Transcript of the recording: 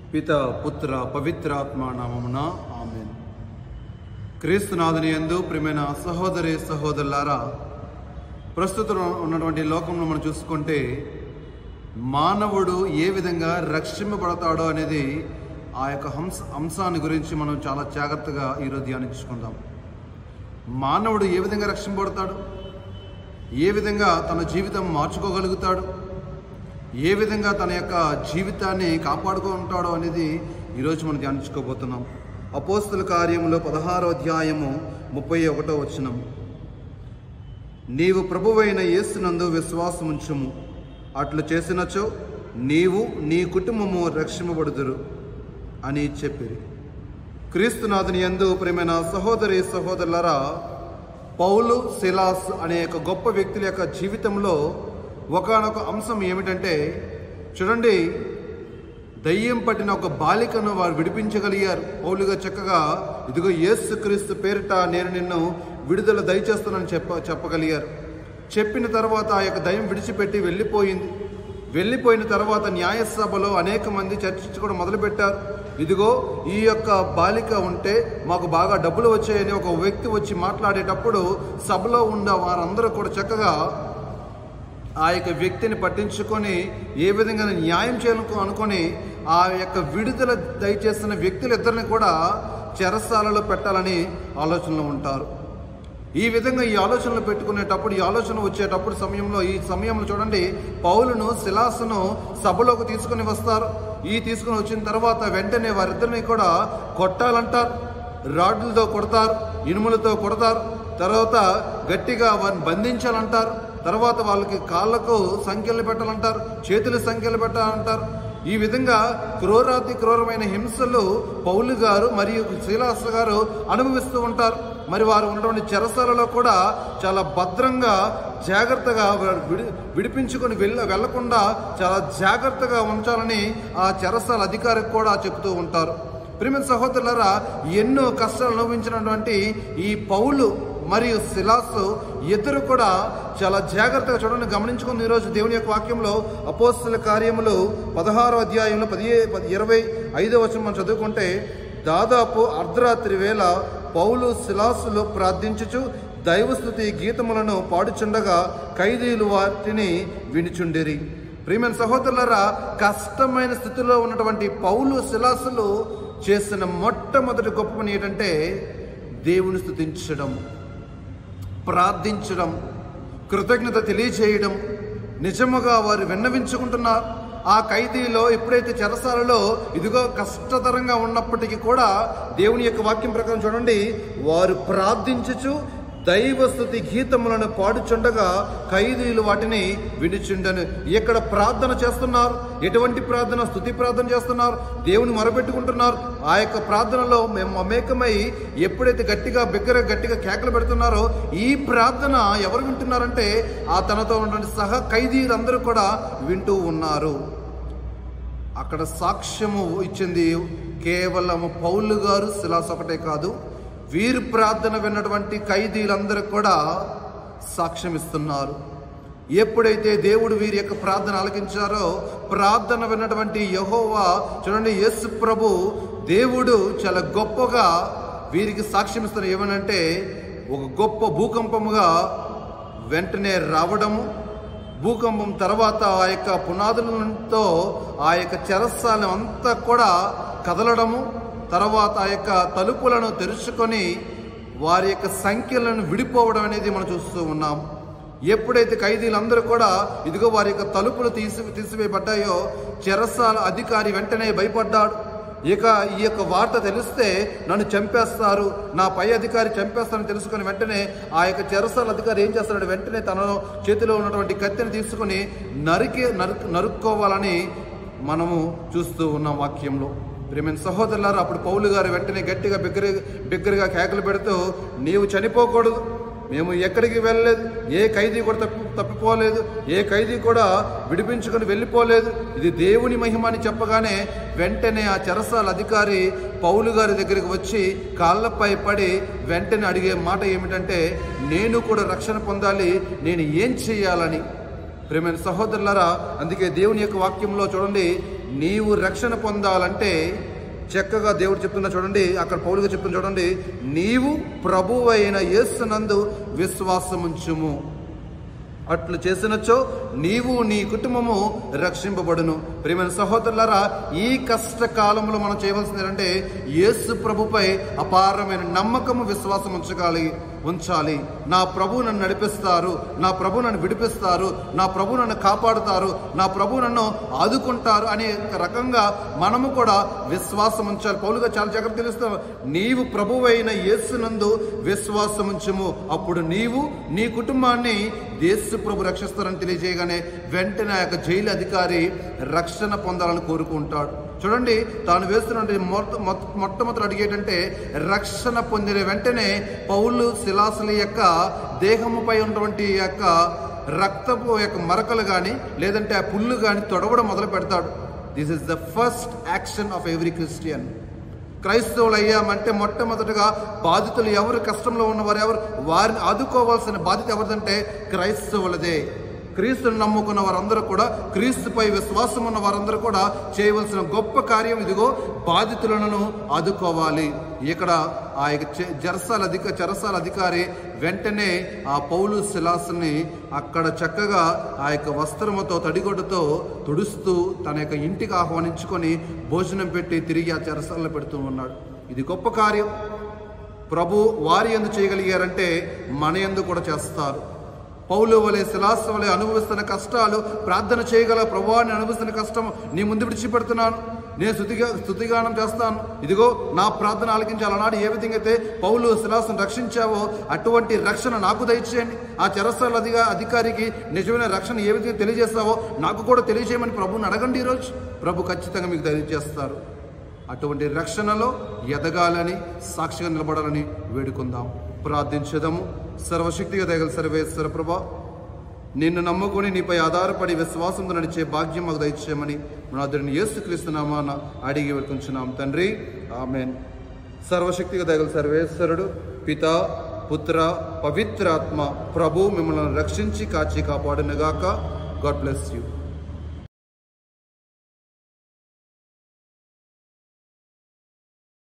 పిత పుత్ర పవిత్రాత్మ నామమున ఆమెన్ క్రీస్తునాథుని యందు ప్రియమైన సహోదరి సహోదరులారా ప్రస్తుతం ఉన్నటువంటి లోకంలో మనం చూసుకుంటే మానవుడు ఏ విధంగా రక్షింపబడతాడో అనేది ఆ యొక్క హంస అంశాన్ని గురించి మనం చాలా జాగ్రత్తగా ఈరోజు ధ్యానించుకుందాం మానవుడు ఏ విధంగా రక్షింపబడతాడు ఏ విధంగా తన జీవితం మార్చుకోగలుగుతాడు ఏ విధంగా తన యొక్క జీవితాన్ని కాపాడుకుంటాడో అనేది ఈరోజు మనం ధ్యానించుకోబోతున్నాం అపోస్తుల కార్యములో పదహారో అధ్యాయము ముప్పై ఒకటో వచనం నీవు ప్రభువైన యేసునందు విశ్వాసముంచుము అట్లు చేసినచో నీవు నీ కుటుంబము రక్షింపబడుదురు అని చెప్పిరి క్రీస్తునాథుని యందు ప్రేమైన సహోదరి సహోదరులరా పౌలు సిలాస్ అనే ఒక గొప్ప వ్యక్తుల యొక్క జీవితంలో ఒకానొక అంశం ఏమిటంటే చూడండి దయ్యం పట్టిన ఒక బాలికను వారు విడిపించగలిగారు పౌలుగా చక్కగా ఇదిగో యేసు క్రీస్తు పేరిట నేను నిన్ను విడుదల దయచేస్తానని చెప్ప చెప్పగలిగారు చెప్పిన తర్వాత ఆ యొక్క దయ్యం విడిచిపెట్టి వెళ్ళిపోయింది వెళ్ళిపోయిన తర్వాత న్యాయసభలో అనేక మంది చర్చించుకోవడం మొదలుపెట్టారు ఇదిగో ఈ యొక్క బాలిక ఉంటే మాకు బాగా డబ్బులు వచ్చాయని ఒక వ్యక్తి వచ్చి మాట్లాడేటప్పుడు సభలో ఉన్న వారందరూ కూడా చక్కగా ఆ యొక్క వ్యక్తిని పట్టించుకొని ఏ విధంగా న్యాయం చేయాలను అనుకొని ఆ యొక్క విడుదల దయచేస్తున్న వ్యక్తులిద్దరిని కూడా చెరసాలలో పెట్టాలని ఆలోచనలో ఉంటారు ఈ విధంగా ఈ ఆలోచనలు పెట్టుకునేటప్పుడు ఈ ఆలోచన వచ్చేటప్పుడు సమయంలో ఈ సమయంలో చూడండి పౌలును శిలాసును సభలోకి తీసుకుని వస్తారు ఈ తీసుకుని వచ్చిన తర్వాత వెంటనే వారిద్దరిని కూడా కొట్టాలంటారు రాడ్లతో కొడతారు ఇనుములతో కొడతారు తర్వాత గట్టిగా వారిని బంధించాలంటారు తర్వాత వాళ్ళకి కాళ్ళకు సంఖ్యలు పెట్టాలంటారు చేతుల సంఖ్యలు పెట్టాలంటారు ఈ విధంగా క్రూరాతి క్రూరమైన హింసలు పౌలు గారు మరియు శ్రీలాస గారు అనుభవిస్తూ ఉంటారు మరి వారు ఉన్నటువంటి చెరసాలలో కూడా చాలా భద్రంగా జాగ్రత్తగా వారు విడి విడిపించుకొని వెళ్ళ వెళ్లకుండా చాలా జాగ్రత్తగా ఉంచాలని ఆ చెరసాల అధికారికి కూడా చెబుతూ ఉంటారు ప్రిమిత సహోదరులరా ఎన్నో కష్టాలు అనుభవించినటువంటి ఈ పౌలు మరియు శిలాసు ఇద్దరు కూడా చాలా జాగ్రత్తగా చూడండి గమనించుకుంది ఈరోజు దేవుని యొక్క వాక్యంలో అపోస్తుల కార్యములు పదహారో అధ్యాయంలో పది పది ఇరవై ఐదో వచనం మనం చదువుకుంటే దాదాపు అర్ధరాత్రి వేళ పౌలు శిలాసులు ప్రార్థించుచు దైవస్థుతి గీతములను పాడుచుండగా ఖైదీలు వాటిని వినిచుండిరి ప్రియమైన సహోదరులరా కష్టమైన స్థితిలో ఉన్నటువంటి పౌలు శిలాసులు చేసిన మొట్టమొదటి గొప్ప పని ఏంటంటే దేవుని స్థుతించడం ప్రార్థించడం కృతజ్ఞత తెలియజేయడం నిజముగా వారు విన్నవించుకుంటున్నారు ఆ ఖైదీలో ఎప్పుడైతే చెరసాలలో ఇదిగో కష్టతరంగా ఉన్నప్పటికీ కూడా దేవుని యొక్క వాక్యం ప్రకారం చూడండి వారు ప్రార్థించుచు దైవస్థుతి గీతములను పాడుచుండగా ఖైదీలు వాటిని వినిచుండను ఇక్కడ ప్రార్థన చేస్తున్నారు ఎటువంటి ప్రార్థన స్థుతి ప్రార్థన చేస్తున్నారు దేవుని మొరపెట్టుకుంటున్నారు ఆ యొక్క ప్రార్థనలో మేము మమేకమై ఎప్పుడైతే గట్టిగా బిగ్గర గట్టిగా కేకలు పెడుతున్నారో ఈ ప్రార్థన ఎవరు వింటున్నారంటే ఆ తనతో ఉన్నటువంటి సహ ఖైదీలందరూ కూడా వింటూ ఉన్నారు అక్కడ సాక్ష్యము ఇచ్చింది కేవలం పౌలు గారు శిలాస్ ఒకటే కాదు వీరు ప్రార్థన విన్నటువంటి ఖైదీలందరూ కూడా సాక్ష్యం ఇస్తున్నారు ఎప్పుడైతే దేవుడు వీరి యొక్క ప్రార్థన ఆలకించారో ప్రార్థన విన్నటువంటి యహోవా చూడండి యేసు ప్రభు దేవుడు చాలా గొప్పగా వీరికి సాక్ష్యం ఇస్తున్నారు ఏమనంటే ఒక గొప్ప భూకంపముగా వెంటనే రావడము భూకంపం తర్వాత ఆ యొక్క పునాదులతో ఆ యొక్క చెరస్సాలను అంతా కూడా కదలడము తర్వాత ఆ యొక్క తలుపులను తెరుచుకొని వారి యొక్క సంఖ్యలను విడిపోవడం అనేది మనం చూస్తూ ఉన్నాం ఎప్పుడైతే ఖైదీలందరూ కూడా ఇదిగో వారి యొక్క తలుపులు తీసి తీసివేయబడ్డాయో చెరసాల అధికారి వెంటనే భయపడ్డాడు ఇక ఈ యొక్క వార్త తెలిస్తే నన్ను చంపేస్తారు నా పై అధికారి చంపేస్తారని తెలుసుకొని వెంటనే ఆ యొక్క చెరసాల అధికారి ఏం చేస్తున్నాడు వెంటనే తన చేతిలో ఉన్నటువంటి కత్తిని తీసుకుని నరికి నరుక్ నరుక్కోవాలని మనము చూస్తూ ఉన్నాం వాక్యంలో ప్రేమైన సహోదరులారు అప్పుడు పౌలు గారు వెంటనే గట్టిగా బిగ్గర బిగ్గరగా కేకలు పెడుతూ నీవు చనిపోకూడదు మేము ఎక్కడికి వెళ్ళలేదు ఏ ఖైదీ కూడా తప్పి తప్పిపోలేదు ఏ ఖైదీ కూడా విడిపించుకొని వెళ్ళిపోలేదు ఇది దేవుని మహిమ అని చెప్పగానే వెంటనే ఆ చెరసాల అధికారి పౌలు గారి దగ్గరికి వచ్చి కాళ్ళపై పడి వెంటనే అడిగే మాట ఏమిటంటే నేను కూడా రక్షణ పొందాలి నేను ఏం చేయాలని ప్రేమైన సహోదరులారా అందుకే దేవుని యొక్క వాక్యంలో చూడండి నీవు రక్షణ పొందాలంటే చక్కగా దేవుడు చెప్తున్నా చూడండి అక్కడ పౌలుగా చెప్తున్నా చూడండి నీవు ప్రభువైన యేసునందు విశ్వాసముంచుము అట్లు చేసినచో నీవు నీ కుటుంబము రక్షింపబడును ప్రియమైన సహోదరులారా ఈ కష్ట కాలంలో మనం చేయవలసింది ఏంటంటే యేసు ప్రభుపై అపారమైన నమ్మకము విశ్వాసం ఉంచగాలి ఉంచాలి నా ప్రభు నన్ను నడిపిస్తారు నా ప్రభు నన్ను విడిపిస్తారు నా ప్రభు నన్ను కాపాడుతారు నా ప్రభు నన్ను ఆదుకుంటారు అనే రకంగా మనము కూడా విశ్వాసం ఉంచాలి పౌలుగా చాలా జాగ్రత్త తెలుస్తాం నీవు ప్రభువైన యేసునందు విశ్వాసం ఉంచుము అప్పుడు నీవు నీ కుటుంబాన్ని యేసు ప్రభు రక్షిస్తారని తెలియజేయగానే వెంటనే ఆ యొక్క జైలు అధికారి రక్షణ పొందాలని కోరుకుంటాడు చూడండి తాను వేస్తున్న మొట్ట మొట్ట- మొట్టమొదటి అడిగేటంటే రక్షణ పొందిన వెంటనే పౌలు శిలాసుల యొక్క దేహముపై ఉన్నటువంటి యొక్క రక్తపు యొక్క మరకలు కానీ లేదంటే ఆ పుల్లు కానీ తొడవడం మొదలు పెడతాడు this is the first action of every Christian క్రైస్తవులు అయ్యామంటే మొట్టమొదటిగా బాధితులు ఎవరు కష్టంలో ఉన్నవారు ఎవరు వారిని ఆదుకోవాల్సిన బాధ్యత ఎవరిదంటే క్రైస్తవులదే క్రీస్తుని నమ్ముకున్న వారందరూ కూడా క్రీస్తుపై విశ్వాసం ఉన్న వారందరూ కూడా చేయవలసిన గొప్ప కార్యం ఇదిగో బాధితులను ఆదుకోవాలి ఇక్కడ ఆ యొక్క చె- జరసాల అధిక చెరసాల అధికారి వెంటనే ఆ పౌలు శిలాసుని అక్కడ చక్కగా ఆ యొక్క వస్త్రముతో తడిగొడ్డతో తుడుస్తూ తన యొక్క ఇంటికి ఆహ్వానించుకొని భోజనం పెట్టి తిరిగి ఆ చెరసాలలో పెడుతూ ఉన్నాడు ఇది గొప్ప కార్యం ప్రభు వారి ఎందు చేయగలిగారంటే మన ఎందు కూడా చేస్తారు పౌలు వలె శిలాస వలె అనుభవిస్తున్న కష్టాలు ప్రార్థన చేయగల ప్రభువాన్ని అనుభవిస్తున్న కష్టం నీ ముందు విడిచిపెడుతున్నాను నేను స్థుతిగా స్థుతిగానం చేస్తాను ఇదిగో నా ప్రార్థన ఆలకించాలి అన్నాడు ఏ విధంగా అయితే పౌలు శిలాసను రక్షించావో అటువంటి రక్షణ నాకు దయచేయండి ఆ చెరసాల అధిగా అధికారికి నిజమైన రక్షణ ఏ విధంగా తెలియజేస్తావో నాకు కూడా తెలియజేయమని ప్రభుని అడగండి ఈరోజు ప్రభు ఖచ్చితంగా మీకు తెలియజేస్తారు అటువంటి రక్షణలో ఎదగాలని సాక్షిగా నిలబడాలని వేడుకుందాం ప్రార్థించదము సర్వశక్తిగా దయగల సర్వేశ్వర ప్రభా నిన్ను నమ్ముకొని నీపై ఆధారపడి విశ్వాసంతో నడిచే భాగ్యం మాకు దయచేయమని మన అద్దరిని యేసుక్రీస్తు నామాన అడిగి వేడుకుంటున్నాం తండ్రి ఆమెన్ సర్వశక్తిగా దయగల సర్వేశ్వరుడు పిత పుత్ర పవిత్రాత్మ ప్రభు మిమ్మల్ని రక్షించి కాచి కాపాడునుగాక గాడ్ బ్లెస్ యూ